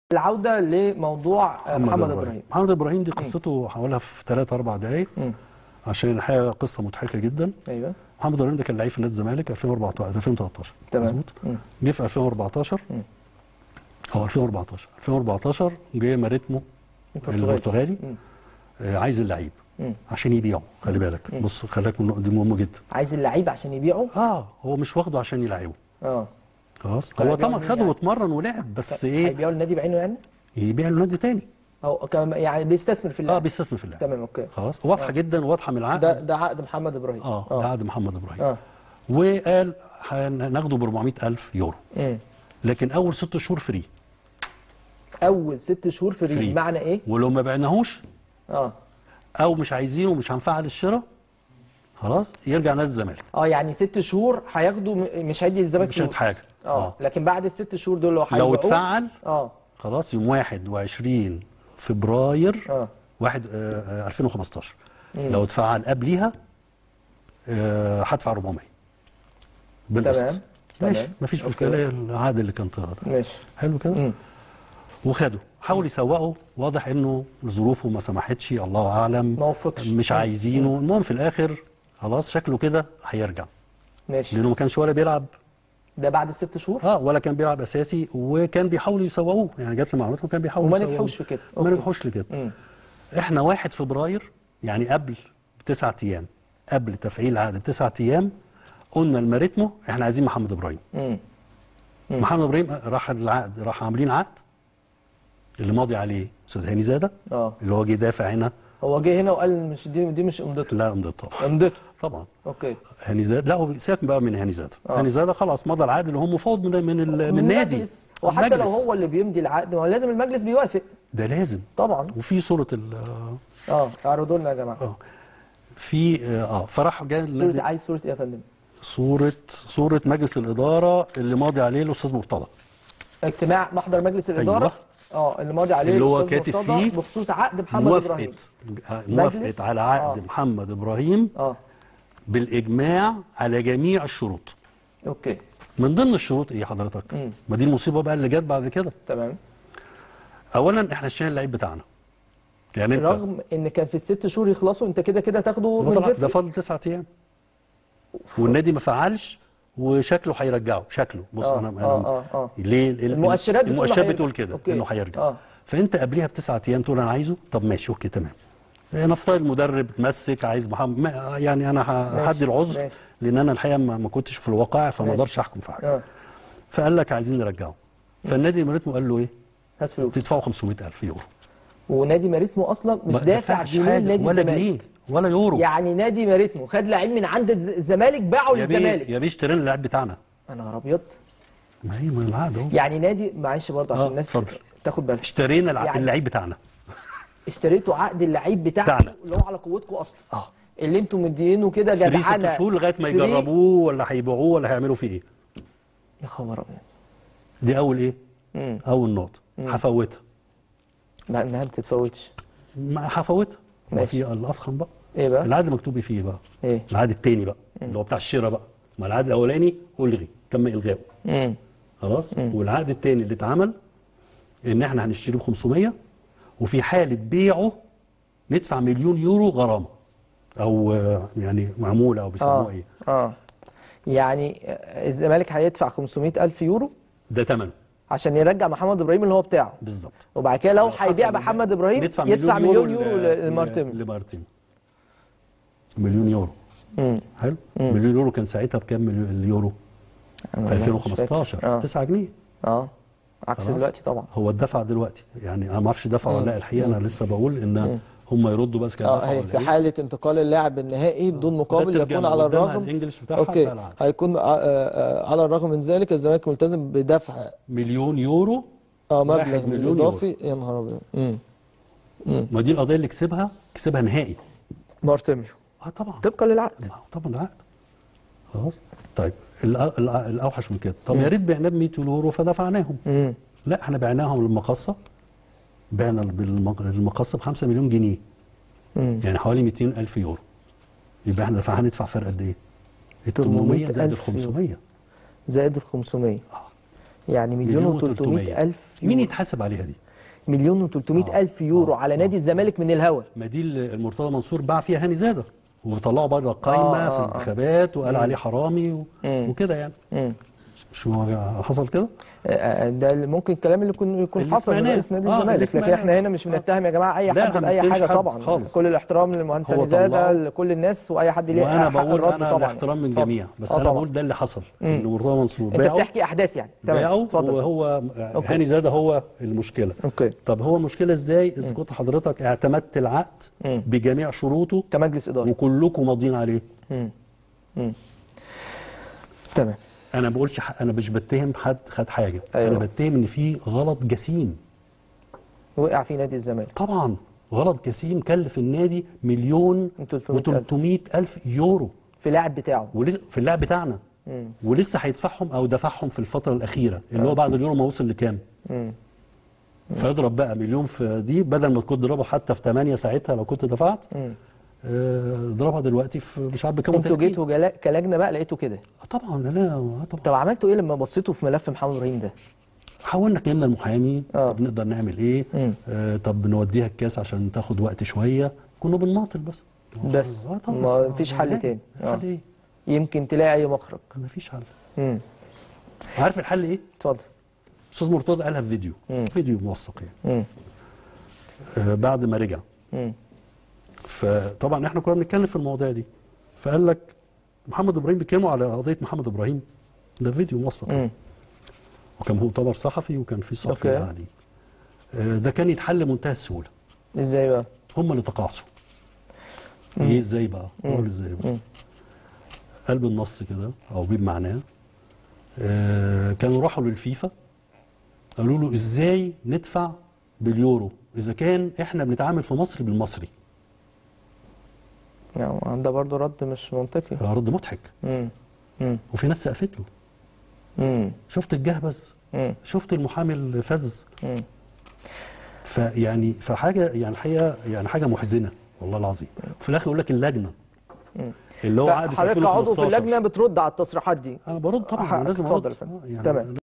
العوده لموضوع آه، محمد ابراهيم محمد ابراهيم دي قصته هقولها في 3 4 دقائق مم. عشان الحقيقه قصه مضحكه جدا ايوه محمد ابراهيم ده كان لعيب في نادي الزمالك 2014 2013 تمام. مظبوط مم. جه في 2014 مم. او 2014 2014 جه ماريتمو البرتغالي. البرتغالي مم. آه، عايز اللعيب مم. عشان يبيعه خلي بالك بص خليك من دي مهمه جدا عايز اللعيب عشان يبيعه اه هو مش واخده عشان يلعبه اه خلاص كان هو هيبيعه طبعا لمين خده يعني؟ واتمرن ولعب بس ايه هيبيعه للنادي بعينه يعني يبيع لنادي تاني او كان يعني بيستثمر في اه اللعب بيستثمر في اللعب تمام اوكي خلاص واضحه جدا واضحه من العقد ده ده عقد محمد ابراهيم اه ده عقد محمد ابراهيم اه وقال هناخده ب 400000 يورو مم. لكن اول ست شهور فري اول ست شهور فري فري. معنى ايه؟ ولو ما بعناهوش اه او مش عايزينه ومش هنفعل الشراء خلاص يرجع نادي الزمالك اه يعني ست شهور هياخدوا م- مش هيدي للزمالك مش هيدي فلوس. حاجة. اه آه. لكن بعد الست شهور دول لو لو هيبيعوه اتفعل اه خلاص يوم 21 فبراير اه واحد آه آه، 2015 لو اتفعل قبليها آه، هدفع 400 بالقسط تمام. ماشي تمام. مفيش أوكي. مشكله العقد اللي كان طلع ده ماشي حلو كده مم. وخده حاول يسوقه واضح انه ظروفه ما سمحتش الله اعلم ما وفقش. مش مم. عايزينه المهم في الاخر خلاص شكله كده هيرجع ماشي لانه ما كانش ولا بيلعب ده بعد الست شهور اه ولا كان بيلعب اساسي وكان بيحاولوا يسوقوه يعني جات لي معلومات وكان بيحاولوا وما يسوقوه. نجحوش في كده. ما أوكي. نجحوش لكده مم. احنا 1 فبراير يعني قبل بتسعة ايام قبل تفعيل العقد بتسعة ايام قلنا الماريتمو احنا عايزين محمد ابراهيم مم. محمد ابراهيم راح العقد راح عاملين عقد اللي ماضي عليه استاذ هاني زاده اه اللي هو جه دافع هنا هو جه هنا وقال مش دي دي مش امضته لا امضي طبعا امضته طبعا اوكي هاني زاده لا هو سيبك بقى من هاني زاده آه. هاني زاده خلاص مضى العقد اللي هو مفاوض من من, ال- من النادي المجلس. وحتى لو المجلس. هو اللي بيمضي العقد ما هو لازم المجلس بيوافق ده لازم طبعا وفي صوره ال اه اعرضوا لنا يا جماعه اه في اه فراح جاي صوره النادي عايز صوره ايه يا فندم؟ صوره صوره مجلس الاداره اللي ماضي عليه الاستاذ مرتضى اجتماع محضر مجلس الاداره أيوة. اه اللي ماضي عليه اللي هو الأستاذ كاتب مرتضى فيه بخصوص عقد محمد ابراهيم موافقه مجلس؟ موافقه على عقد آه. محمد ابراهيم اه بالاجماع على جميع الشروط اوكي من ضمن الشروط ايه حضرتك مم. ما دي المصيبه بقى اللي جت بعد كده تمام اولا احنا اشترينا اللعيب بتاعنا يعني انت رغم ان كان في الست شهور يخلصوا انت كده كده تاخده ما من طلع- غير ده فاضل تسعة ايام والنادي ما فعلش وشكله هيرجعه شكله بص آه، انا آه، انا آه، آه. ليه ال- المؤشرات بتقول المؤشرات هيرجع. بتقول كده أوكي. انه هيرجع آه. فانت قبليها بتسعة ايام تقول انا عايزه طب ماشي اوكي تمام نفترض المدرب تمسك عايز محمد ما- يعني انا ه- ماشي، هدي العذر ماشي. لان انا الحقيقه ما ما كنتش في الواقع فما ماشي. اقدرش احكم في حاجه اه فقال لك عايزين نرجعه فالنادي مريتمو قال له ايه هات فلوس تدفعوا 500000 يورو ونادي ماريتمو اصلا مش ما دافع دفعش جنيه حاجة لنادي ولا الزمالك جنيه ولا يورو يعني نادي ماريتمو خد لعيب من عند الز- الزمالك باعه يا بيه للزمالك يا بيه اشترينا اللاعب بتاعنا يا نهار ابيض ما هي ما العقد اهو يعني نادي معلش برضه عشان آه، الناس اتفضل. تاخد بالها اشترينا الع... يعني- اللعيب بتاعنا اشتريتوا عقد اللعيب بتاعكم بتاعنا. اللي هو على قوتكم اصلا اه اللي انتم مدينه كده فري جدعنه ست شهور لغايه ما فري. يجربوه ولا هيبيعوه ولا هيعملوا فيه ايه يا خبر ابيض دي اول ايه امم اول نقطه هفوتها ما انها ما بتتفوتش ما هفوتها ما ماشي. في الاسخن بقى ايه بقى؟ العقد مكتوب إيه فيه بقى ايه؟ العقد التاني بقى اللي هو بتاع الشراء بقى ما العقد الاولاني الغي تم الغائه امم خلاص والعقد التاني اللي اتعمل ان احنا هنشتريه ب 500 وفي حاله بيعه ندفع مليون يورو غرامه او آه، يعني معموله او بيسموها اه ايه اه يعني آه، الزمالك هيدفع 500 الف يورو ده ثمن عشان يرجع محمد ابراهيم اللي هو بتاعه بالظبط وبعد كده لو لو حصل هيبيع ده، محمد ابراهيم ندفع يدفع مليون يورو ل- لمارتيم ل- لمارتيم مليون يورو امم حلو مليون يورو كان ساعتها بكام مليون اليورو في 2015 اه 9 جنيه اه عكس خلاص. دلوقتي طبعا هو اتدفع دلوقتي يعني انا ما اعرفش دفع ولا لا الحقيقه انا لسه بقول ان هم يردوا بس كان اه دفع هي ولا في إيه. حالة انتقال اللاعب النهائي بدون مقابل ده يكون الترجمة على قدامها الرغم الإنجليش بتاعها اوكي بتاع العقد. هيكون آه، آه، على الرغم من ذلك الزمالك ملتزم بدفع مليون يورو اه واحد مبلغ مليون اضافي يا نهار ابيض امم ما دي القضيه اللي كسبها كسبها نهائي مارتيميو اه طبعا طبقا للعقد آه، طبعا ده عقد خلاص طيب الأ- الأ- الاوحش من كده طب يا ريت بعناه ب 100 يورو فدفعناهم امم لا احنا بعناهم للمقصه بعنا بالمق- للمقصه ب 5 مليون جنيه امم يعني حوالي 200 الف يورو يبقى احنا دفع هندفع فرق قد ايه؟ ال 800 زائد ال 800,000 يورو. 500 زائد ال 500 يعني مليون و300 الف مين يورو يتحاسب عليها دي مليون و300 الف يورو آه. على نادي الزمالك من الهوا ما دي اللي المرتضى منصور باع فيها هاني زاده وطلعوا بره القايمه آه، في آه، آه. الانتخابات وقال عليه حرامي و... مم. وكده يعني مم. مش هو حصل كده آه، آه، ده اللي ممكن الكلام اللي يكون يكون اللي حصل من سمعناه. رئيس نادي آه، اللي الزمالك لكن سمعناه. احنا هنا مش بنتهم يا جماعه اي لا، حد احنا باي بنتهمش حاجه حد طبعا خالص. كل الاحترام للمهندس هو هاني زاده طلعه. لكل الناس واي حد ليه وانا حق بقول الرد انا طبعا الاحترام من اتفضل. الجميع بس آه، انا طبعا. بقول ده اللي حصل ان مرتضى منصور انت باعه بتحكي احداث يعني تمام باعه اتفضل وهو أوكي. هاني زاده هو المشكله اوكي طب هو المشكله ازاي اذا كنت حضرتك اعتمدت العقد مم. بجميع شروطه كمجلس اداره وكلكم ماضيين عليه مم. مم. تمام انا ما بقولش ح- انا مش بتهم حد خد حاجه أيوة. انا بتهم ان في غلط جسيم وقع في نادي الزمالك طبعا غلط جسيم كلف النادي مليون و300 و300 الف يورو في لاعب بتاعه ولسه في اللاعب بتاعنا مم. ولسه هيدفعهم او دفعهم في الفتره الاخيره اللي هو بعد اليورو ما وصل لكام مم. فاضرب بقى مليون في دي بدل ما كنت تضربه حتى في 8 ساعتها لو كنت دفعت مم. آه، اضربها دلوقتي في مش عارف بكام انتوا و30. جيتوا جلا- كلجنه بقى لقيتوا كده آه طبعا لا آه طبعا طب عملتوا ايه لما بصيتوا في ملف محمد ابراهيم ده حاولنا كلمنا المحامي آه. طب نقدر نعمل ايه مم. آه طب نوديها الكاس عشان تاخد وقت شويه كنا بنناطل بس بس آه طبعا ما بس فيش آه، حل يعني تاني. آه. حل ايه يمكن تلاقي اي مخرج ما فيش حل مم. عارف الحل ايه اتفضل استاذ مرتضى قالها في فيديو مم. فيديو موثق يعني مم. آه بعد ما رجع مم. فطبعا احنا كنا بنتكلم في المواضيع دي فقال لك محمد ابراهيم بيتكلموا على قضيه محمد ابراهيم ده فيديو موثق مم. وكان مؤتمر صحفي وكان في صحفي أوكي. قاعدين آه، ده كان يتحل بمنتهى السهوله ازاي بقى هم اللي تقاعسوا ايه ازاي بقى اقول ازاي بقى مم. قلب النص كده او بمعناه آه كانوا راحوا للفيفا قالوا له ازاي ندفع باليورو اذا كان احنا بنتعامل في مصر بالمصري يعني ده برضه رد مش منطقي آه، رد مضحك مم. مم. وفي ناس سقفت له مم. شفت الجهبذ مم. شفت المحامي الفذ مم. فيعني فحاجه يعني الحقيقه يعني حاجه محزنه والله العظيم وفي الاخر يقول لك اللجنه اللي هو عقد في حضرتك كعضو في 2015 اللجنه بترد على التصريحات دي انا برد طبعا حقك. أنا لازم اتفضل ارد يا فندم. آه، يعني تمام.